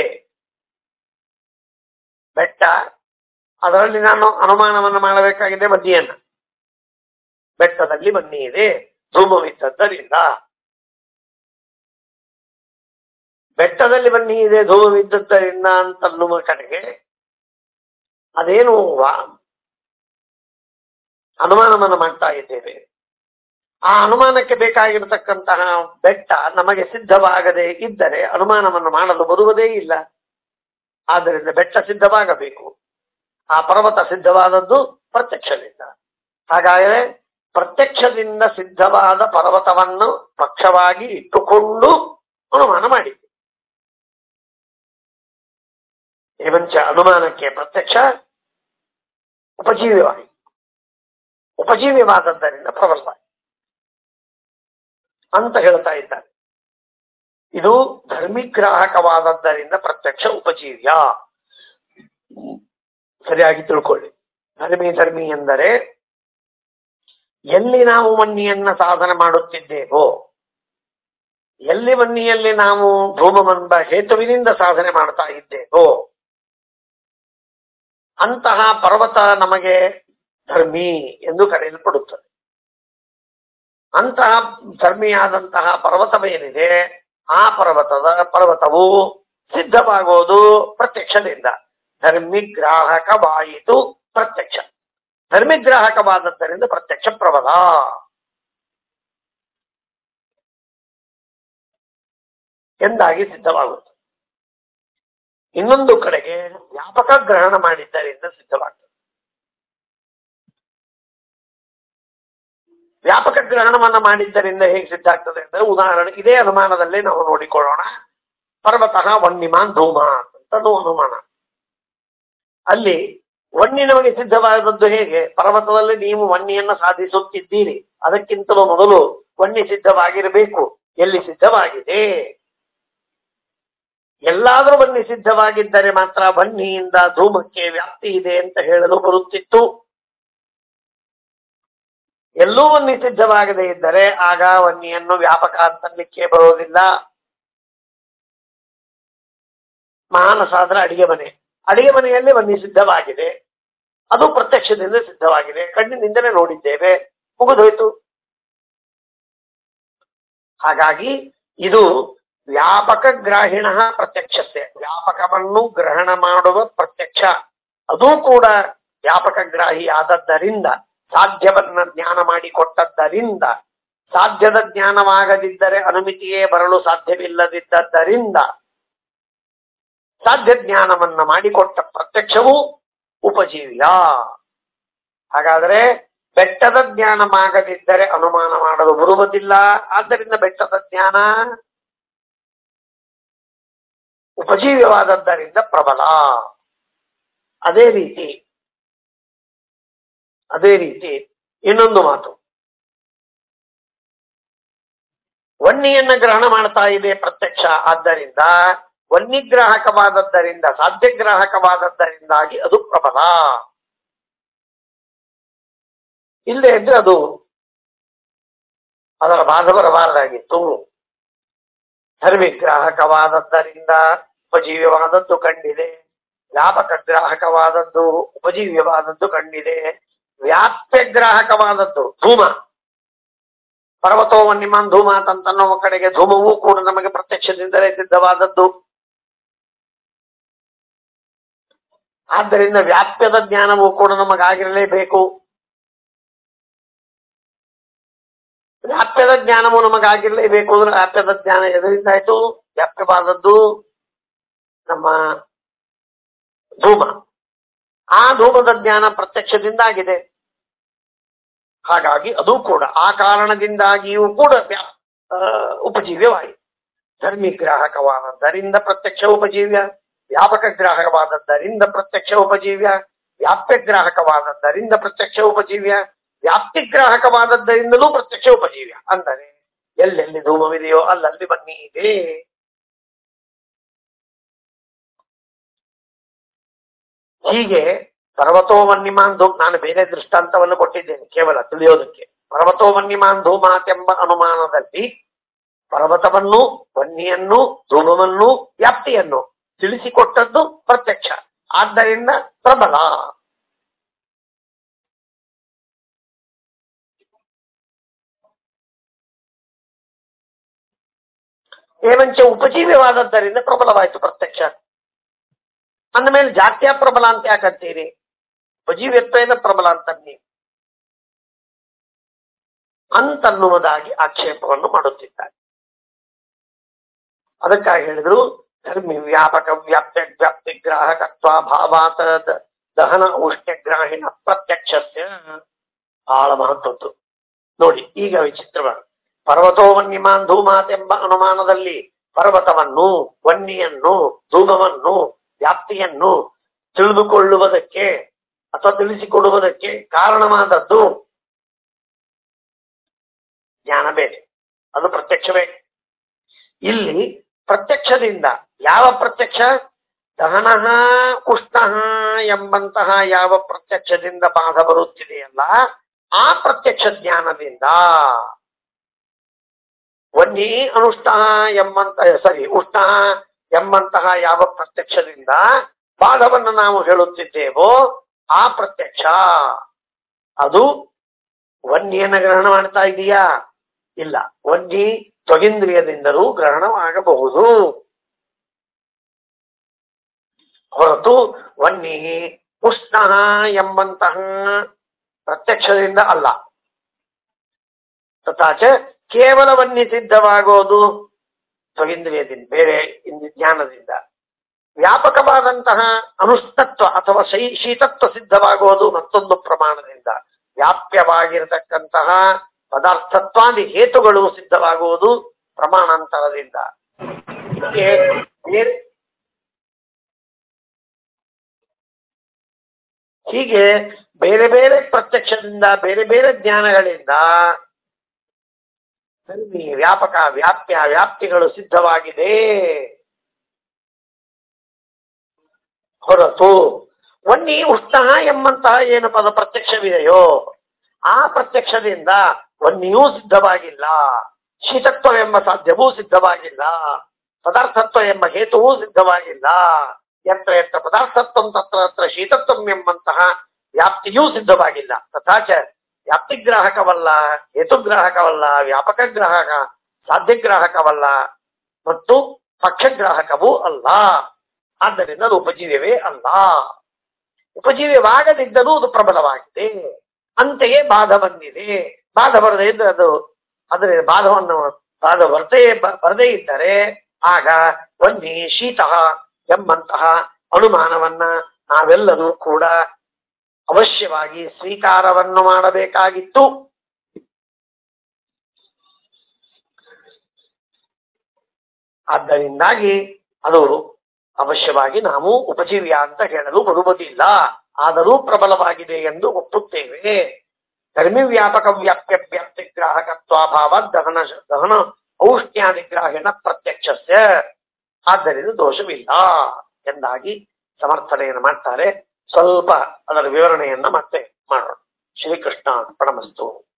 ಬೆಟ್ಟ ಅದರಲ್ಲಿ ನಾನು ಅನುಮಾನವನ್ನು ಮಾಡಬೇಕಾಗಿದೆ ಬನ್ನಿಯನ್ನ ಬೆಟ್ಟದಲ್ಲಿ ಬನ್ನಿ ಇದೆ ಧೂಮವಿದ್ದದ್ದರಿಂದ ಬೆಟ್ಟದಲ್ಲಿ ಬನ್ನಿ ಇದೆ ಧೂಮವಿದ್ದದ್ದರಿಂದ ಅಂತನ್ನುವ ಕಡೆಗೆ ಅದೇನು ವಾ- ಅನುಮಾನವನ್ನು ಮಾಡ್ತಾ ಇದ್ದೇವೆ ಆ ಅನುಮಾನಕ್ಕೆ ಬೇಕಾಗಿರತಕ್ಕಂತಹ ಬೆಟ್ಟ ನಮಗೆ ಸಿದ್ಧವಾಗದೇ ಇದ್ದರೆ ಅನುಮಾನವನ್ನು ಮಾಡಲು ಬರುವುದೇ ಇಲ್ಲ ಆದ್ದರಿಂದ ಬೆಟ್ಟ ಸಿದ್ಧವಾಗಬೇಕು ಆ ಪರ್ವತ ಸಿದ್ಧವಾದದ್ದು ಪ್ರತ್ಯಕ್ಷದಿಂದ ಹಾಗಾದರೆ ಪ್ರತ್ಯಕ್ಷದಿಂದ ಸಿದ್ಧವಾದ ಪರ್ವತವನ್ನು ಪಕ್ಷವಾಗಿ ಇಟ್ಟುಕೊಂಡು ಅನುಮಾನ ಮಾಡಿದೆ ಏವಂಚ ಅನುಮಾನಕ್ಕೆ ಪ್ರತ್ಯಕ್ಷ ಉಪಜೀವ್ಯವಾಗಿ ಉಪಜೀವ್ಯವಾದದ್ದರಿಂದ ಪ್ರಬಲವಾಗಿ ಅಂತ ಹೇಳ್ತಾ ಇದ್ದಾರೆ ಇದು ಧರ್ಮಿಗ್ರಾಹಕವಾದದ್ದರಿಂದ ಪ್ರತ್ಯಕ್ಷ ಉಪಜೀವ್ಯ ಸರಿಯಾಗಿ ತಿಳ್ಕೊಳ್ಳಿ ಧರ್ಮಿ ಧರ್ಮಿ ಎಂದರೆ ಎಲ್ಲಿ ನಾವು ಮಣ್ಣಿಯನ್ನ ಸಾಧನೆ ಮಾಡುತ್ತಿದ್ದೇವೋ ಎಲ್ಲಿ ಮಣ್ಣಿಯಲ್ಲಿ ನಾವು ಧೂಮವೆಂಬ ಹೇತುವಿನಿಂದ ಸಾಧನೆ ಮಾಡ್ತಾ ಇದ್ದೇವೋ ಅಂತಹ ಪರ್ವತ ನಮಗೆ ಧರ್ಮಿ ಎಂದು ಕರೆಯಲ್ಪಡುತ್ತದೆ ಅಂತಹ ಧರ್ಮಿಯಾದಂತಹ ಪರ್ವತವೇನಿದೆ ಆ ಪರ್ವತದ ಪರ್ವತವು ಸಿದ್ಧವಾಗುವುದು ಪ್ರತ್ಯಕ್ಷದಿಂದ ಧರ್ಮಿಗ್ರಾಹಕವಾಯಿತು ಪ್ರತ್ಯಕ್ಷ ಧರ್ಮಿಗ್ರಾಹಕವಾದದ್ದರಿಂದ ಪ್ರತ್ಯಕ್ಷ ಪ್ರಬಲ ಎಂದಾಗಿ ಸಿದ್ಧವಾಗುತ್ತದೆ ಇನ್ನೊಂದು ಕಡೆಗೆ ವ್ಯಾಪಕ ಗ್ರಹಣ ಮಾಡಿದ್ದರಿಂದ ಸಿದ್ಧವಾಗ್ತದೆ ವ್ಯಾಪಕ ಗ್ರಹಣವನ್ನ ಮಾಡಿದ್ದರಿಂದ ಹೇಗೆ ಸಿದ್ಧ ಆಗ್ತದೆ ಅಂದ್ರೆ ಉದಾಹರಣೆ ಇದೇ ಅನುಮಾನದಲ್ಲೇ ನಾವು ನೋಡಿಕೊಳ್ಳೋಣ ಪರ್ವತಃ ವನ್ನಿಮಾನ್ ಧೂಮ ಅಂತ ಅನುಮಾನ ಅಲ್ಲಿ ವನ್ನಿ ನಮಗೆ ಸಿದ್ಧವಾದದ್ದು ಹೇಗೆ ಪರ್ವತದಲ್ಲಿ ನೀವು ವನ್ನಿಯನ್ನ ಸಾಧಿಸುತ್ತಿದ್ದೀರಿ ಅದಕ್ಕಿಂತಲೂ ಮೊದಲು ವನ್ನಿ ಸಿದ್ಧವಾಗಿರಬೇಕು ಎಲ್ಲಿ ಸಿದ್ಧವಾಗಿದೆ ಎಲ್ಲಾದರೂ ಬನ್ನಿ ಸಿದ್ಧವಾಗಿದ್ದರೆ ಮಾತ್ರ ಬನ್ನಿಯಿಂದ ಧೂಮಕ್ಕೆ ವ್ಯಾಪ್ತಿ ಇದೆ ಅಂತ ಹೇಳಲು ಬರುತ್ತಿತ್ತು ಎಲ್ಲೂ ವನ್ನಿ ಸಿದ್ಧವಾಗದೇ ಇದ್ದರೆ ಆಗ ವನ್ನಿಯನ್ನು ವ್ಯಾಪಕ ಅಂತಲಿಕ್ಕೆ ಬರೋದಿಲ್ಲ ಮಾನಸ ಆದ್ರೆ ಅಡಿಗೆ ಮನೆ ಅಡಿಗೆ ಮನೆಯಲ್ಲಿ ವನ್ನಿ ಸಿದ್ಧವಾಗಿದೆ ಅದು ಪ್ರತ್ಯಕ್ಷದಿಂದ ಸಿದ್ಧವಾಗಿದೆ ಕಣ್ಣಿನಿಂದಲೇ ನೋಡಿದ್ದೇವೆ ಮುಗಿದೋಯ್ತು ಹಾಗಾಗಿ ಇದು ವ್ಯಾಪಕ ಗ್ರಾಹಿಣ ಪ್ರತ್ಯಕ್ಷತೆ ವ್ಯಾಪಕವನ್ನು ಗ್ರಹಣ ಮಾಡುವ ಪ್ರತ್ಯಕ್ಷ ಅದೂ ಕೂಡ ವ್ಯಾಪಕ ಗ್ರಾಹಿ ಆದದ್ದರಿಂದ ಸಾಧ್ಯವನ್ನ ಜ್ಞಾನ ಮಾಡಿಕೊಟ್ಟದ್ದರಿಂದ ಸಾಧ್ಯದ ಜ್ಞಾನವಾಗದಿದ್ದರೆ ಅನುಮಿತಿಯೇ ಬರಲು ಸಾಧ್ಯವಿಲ್ಲದಿದ್ದರಿಂದ ಸಾಧ್ಯ ಜ್ಞಾನವನ್ನ ಮಾಡಿಕೊಟ್ಟ ಪ್ರತ್ಯಕ್ಷವು ಉಪಜೀವ್ಯ ಹಾಗಾದ್ರೆ ಬೆಟ್ಟದ ಜ್ಞಾನವಾಗದಿದ್ದರೆ ಅನುಮಾನ ಮಾಡಲು ಬರುವುದಿಲ್ಲ ಆದ್ದರಿಂದ ಬೆಟ್ಟದ ಜ್ಞಾನ ಉಪಜೀವ್ಯವಾದದ್ದರಿಂದ ಪ್ರಬಲ ಅದೇ ರೀತಿ ಅದೇ ರೀತಿ ಇನ್ನೊಂದು ಮಾತು ವನ್ನಿಯನ್ನ ಗ್ರಹಣ ಮಾಡ್ತಾ ಇದೆ ಪ್ರತ್ಯಕ್ಷ ಆದ್ದರಿಂದ ವನ್ನಿಗ್ರಾಹಕವಾದದ್ದರಿಂದ ಸಾಧ್ಯಗ್ರಾಹಕವಾದದ್ದರಿಂದಾಗಿ ಅದು ಪ್ರಬಲ ಇಲ್ಲದೆ ಇದ್ರೆ ಅದು ಅದರ ಬಾಧ ಬರಬಾರದಾಗಿತ್ತು ಧರ್ಮಿಗ್ರಾಹಕವಾದದ್ದರಿಂದ ಉಪಜೀವ್ಯವಾದದ್ದು ಕಂಡಿದೆ ವ್ಯಾಪಕ ಗ್ರಾಹಕವಾದದ್ದು ಉಪಜೀವ್ಯವಾದದ್ದು ಕಂಡಿದೆ ವ್ಯಾಪ್ಯ ಗ್ರಾಹಕವಾದದ್ದು ಧೂಮ ಪರ್ವತೋ ವನ್ಯಮಾನ್ ಧೂಮ ಅಂತನ್ನೋ ಕಡೆಗೆ ಧೂಮವೂ ಕೂಡ ನಮಗೆ ಪ್ರತ್ಯಕ್ಷದಿಂದಲೇ ಸಿದ್ಧವಾದದ್ದು ಆದ್ದರಿಂದ ವ್ಯಾಪ್ಯದ ಜ್ಞಾನವೂ ಕೂಡ ನಮಗಾಗಿರಲೇಬೇಕು ವ್ಯಾಪ್ಯದ ಜ್ಞಾನವು ನಮಗಾಗಿರಲೇಬೇಕು ಅಂದ್ರೆ ವ್ಯಾಪ್ಯದ ಜ್ಞಾನ ಎದರಿಂದ ಆಯ್ತು ವ್ಯಾಪ್ಯವಾದದ್ದು ನಮ್ಮ ಧೂಮ ಆ ಧೂಮದ ಜ್ಞಾನ ಪ್ರತ್ಯಕ್ಷದಿಂದ ಆಗಿದೆ ಹಾಗಾಗಿ ಅದು ಕೂಡ ಆ ಕಾರಣದಿಂದಾಗಿಯೂ ಕೂಡ ವ್ಯಾ- ಆ, ಉಪಜೀವ್ಯವಾಯಿತು ಧರ್ಮಿ ಗ್ರಾಹಕವಾದದ್ದರಿಂದ ಪ್ರತ್ಯಕ್ಷ ಉಪಜೀವ್ಯ ವ್ಯಾಪಕ ಗ್ರಾಹಕವಾದದ್ದರಿಂದ ಪ್ರತ್ಯಕ್ಷ ಉಪಜೀವ್ಯ ವ್ಯಾಪ್ಯ ಗ್ರಾಹಕವಾದದ್ದರಿಂದ ಪ್ರತ್ಯಕ್ಷ ಉಪಜೀವ್ಯ ವ್ಯಾಪ್ತಿ ಗ್ರಾಹಕವಾದದ್ದರಿಂದಲೂ ಪ್ರತ್ಯಕ್ಷ ಉಪಜೀವ್ಯ ಅಂದರೆ ಎಲ್ಲೆಲ್ಲಿ ಧೂಮವಿದೆಯೋ ಅಲ್ಲಲ್ಲಿ ಬನ್ನಿ ಇದೆ ಹೀಗೆ ಪರ್ವತೋ ವನ್ಯಮಾನ್ ಧೂಮ್ ನಾನು ಬೇರೆ ದೃಷ್ಟಾಂತವನ್ನು ಕೊಟ್ಟಿದ್ದೇನೆ ಕೇವಲ ತಿಳಿಯೋದಕ್ಕೆ ಪರ್ವತೋ ವನ್ಯಮಾನ್ ಧೂಮಾತೆಂಬ ಅನುಮಾನದಲ್ಲಿ ಪರ್ವತವನ್ನು ವನ್ನಿಯನ್ನು ಧೂಮವನ್ನು ವ್ಯಾಪ್ತಿಯನ್ನು ತಿಳಿಸಿಕೊಟ್ಟದ್ದು ಪ್ರತ್ಯಕ್ಷ ಆದ್ದರಿಂದ ಪ್ರಬಲ ಏವಂಚ ಉಪಜೀವ್ಯವಾದದ್ದರಿಂದ ಪ್ರಬಲವಾಯಿತು ಪ್ರತ್ಯಕ್ಷ ಅಂದ ಮೇಲೆ ಜಾತ್ಯ ಪ್ರಬಲ ಅಂತ ಯಾಕಂತೀರಿ ಉಪಜೀವ್ಯತ್ವೇನ ಪ್ರಬಲ ಅಂತ ನೀವು ಅಂತನ್ನುವುದಾಗಿ ಆಕ್ಷೇಪವನ್ನು ಮಾಡುತ್ತಿದ್ದಾರೆ ಅದಕ್ಕಾಗಿ ಹೇಳಿದ್ರು ಧರ್ಮಿ ವ್ಯಾಪಕ ವ್ಯಾಪ್ಯ ವ್ಯಾಪ್ತಿ ಗ್ರಾಹಕತ್ವ ಭಾವಾತ ದ- ದಹನ ಉಷ್ಣಗ್ರಾಹಿಣ ಪ್ರತ್ಯಕ್ಷಸ್ಯ ಬಹಳ ಮಹತ್ವದ್ದು ನೋಡಿ ಈಗ ವಿಚಿತ್ರವಾದ ಪರ್ವತೋ ವನ್ಯಮಾನ್ ಧೂಮಾತ್ ಎಂಬ ಅನುಮಾನದಲ್ಲಿ ಪರ್ವತವನ್ನು ವನ್ನಿಯನ್ನು ಧೂಮವನ್ನು ವ್ಯಾಪ್ತಿಯನ್ನು ತಿಳಿದುಕೊಳ್ಳುವುದಕ್ಕೆ ಅಥವಾ ತಿಳಿಸಿಕೊಡುವುದಕ್ಕೆ ಕಾರಣವಾದದ್ದು ಜ್ಞಾನ ಬೇರೆ ಅದು ಪ್ರತ್ಯಕ್ಷವೇ ಇಲ್ಲಿ ಪ್ರತ್ಯಕ್ಷದಿಂದ ಯಾವ ಪ್ರತ್ಯಕ್ಷ ದಹನ ಉಷ್ಣ ಎಂಬಂತಹ ಯಾವ ಪ್ರತ್ಯಕ್ಷದಿಂದ ಬಾಧ ಬರುತ್ತಿದೆಯಲ್ಲ ಆ ಪ್ರತ್ಯಕ್ಷ ಜ್ಞಾನದಿಂದ ವನ್ನಿ ಅನುಷ್ಠ ಎಂಬಂತ ಸರಿ ಉಷ್ಣ ಎಂಬಂತಹ ಯಾವ ಪ್ರತ್ಯಕ್ಷದಿಂದ ಬಾಧವನ್ನು ನಾವು ಹೇಳುತ್ತಿದ್ದೇವೋ ಆ ಪ್ರತ್ಯಕ್ಷ ಅದು ವನ್ನಿಯನ್ನ ಗ್ರಹಣ ಮಾಡ್ತಾ ಇದೆಯಾ ಇಲ್ಲ ವನ್ನಿ ತ್ವಗಿಂದ್ರಿಯದಿಂದಲೂ ಗ್ರಹಣವಾಗಬಹುದು ಹೊರತು ವನ್ನಿ ಉಷ್ಣ ಎಂಬಂತಹ ಪ್ರತ್ಯಕ್ಷದಿಂದ ಅಲ್ಲ ತಥಾಚ ಕೇವಲ ವನ್ನಿ ಸಿದ್ಧವಾಗೋದು ತ್ವಗಿಂದ್ರಿಯದಿಂದ ಬೇರೆ ಇಂದ್- ಜ್ಞಾನದಿಂದ ವ್ಯಾಪಕವಾದಂತಹ ಅನುಷ್ಠತ್ವ ಅಥವಾ ಶೈ ಶೀತತ್ವ ಸಿದ್ಧವಾಗುವುದು ಮತ್ತೊಂದು ಪ್ರಮಾಣದಿಂದ ವ್ಯಾಪ್ಯವಾಗಿರತಕ್ಕಂತಹ ಪದಾರ್ಥತ್ವಾದಿ ಹೇತುಗಳು ಸಿದ್ಧವಾಗುವುದು ಪ್ರಮಾಣಾಂತರದಿಂದ ಹೀಗೆ ಬೇರೆ- ಹೀಗೆ ಬೇರೆ ಬೇರೆ ಪ್ರತ್ಯಕ್ಷದಿಂದ ಬೇರೆ ಬೇರೆ ಜ್ಞಾನಗಳಿಂದ ಧರ್ಮಿ ವ್ಯಾಪಕ ವ್ಯಾಪ್ಯ ವ್ಯಾಪ್ತಿಗಳು ಸಿದ್ಧವಾಗಿದೆ ಹೊರತು ವನ್ನಿ ಉಷ್ಣ ಎಂಬಂತಹ ಏನು ಪದ ಪ್ರತ್ಯಕ್ಷವಿದೆಯೋ ಆ ಪ್ರತ್ಯಕ್ಷದಿಂದ ವನ್ನಿಯೂ ಸಿದ್ಧವಾಗಿಲ್ಲ ಶೀತತ್ವ ಎಂಬ ಸಾಧ್ಯವೂ ಸಿದ್ಧವಾಗಿಲ್ಲ ಪದಾರ್ಥತ್ವ ಎಂಬ ಹೇತುವೂ ಸಿದ್ಧವಾಗಿಲ್ಲ ಯತ್ರ ಯತ್ರ ಪದಾರ್ಥತ್ವಂ ತತ್ರ ತತ್ರ ಶೀತತ್ವಂ ಎಂಬಂತಹ ವ್ಯಾಪ್ತಿಯೂ ಸಿದ್ಧವಾಗಿಲ್ಲ ತಥಾಚ ವ್ಯಾಪ್ತಿಗ್ರಾಹಕವಲ್ಲ ಹೇತುಗ್ರಾಹಕವಲ್ಲ ವ್ಯಾಪಕ ಗ್ರಾಹಕ ಸಾಧ್ಯಗ್ರಾಹಕವಲ್ಲ ಮತ್ತು ಪಕ್ಷಗ್ರಾಹಕವೂ ಅಲ್ಲ ಆದ್ದರಿಂದ ಅದು ಉಪಜೀವ್ಯವೇ ಅಲ್ಲ ಉಪಜೀವ್ಯವಾಗದಿದ್ದರೂ ಅದು ಪ್ರಬಲವಾಗಿದೆ ಅಂತೆಯೇ ಬಾಧ ಬಂದಿದೆ ಬಾಧ ಬರದೇ ಇದ್ದರೆ ಅದು ಅದರ ಬಾಧವನ್ನು ಬಾಧ ಬರದೇ ಬ- ಬರದೇ ಇದ್ದರೆ ಆಗ ವನ್ನಿ ಶೀತ ಎಂಬಂತಹ ಅನುಮಾನವನ್ನ ನಾವೆಲ್ಲರೂ ಕೂಡ ಅವಶ್ಯವಾಗಿ ಸ್ವೀಕಾರವನ್ನು ಮಾಡಬೇಕಾಗಿತ್ತು ಆದ್ದರಿಂದಾಗಿ ಅದು ಅವಶ್ಯವಾಗಿ ನಾವು ಉಪಜೀವ್ಯ ಅಂತ ಹೇಳಲು ಬರುವುದಿಲ್ಲ ಆದರೂ ಪ್ರಬಲವಾಗಿದೆ ಎಂದು ಒಪ್ಪುತ್ತೇವೆ ಧರ್ಮಿ ವ್ಯಾಪಕ ವ್ಯಾಪ್ಯ ವ್ಯಾಪ್ತಿ ಗ್ರಾಹಕತ್ವಾಭಾವ ದಹನ ದಹನ ಔಷ್ಣ್ಯಾದಿಗ್ರಾಹಣ ಪ್ರತ್ಯಕ್ಷಸ್ಯ ಆದ್ದರಿಂದ ದೋಷವಿಲ್ಲ ಎಂದಾಗಿ ಸಮರ್ಥನೆಯನ್ನು ಮಾಡ್ತಾರೆ ಸ್ವಲ್ಪ ಅದರ ವಿವರಣೆಯನ್ನ ಮತ್ತೆ ಮಾಡೋಣ ಶ್ರೀಕೃಷ್ಣ ಪರಮಸ್ತು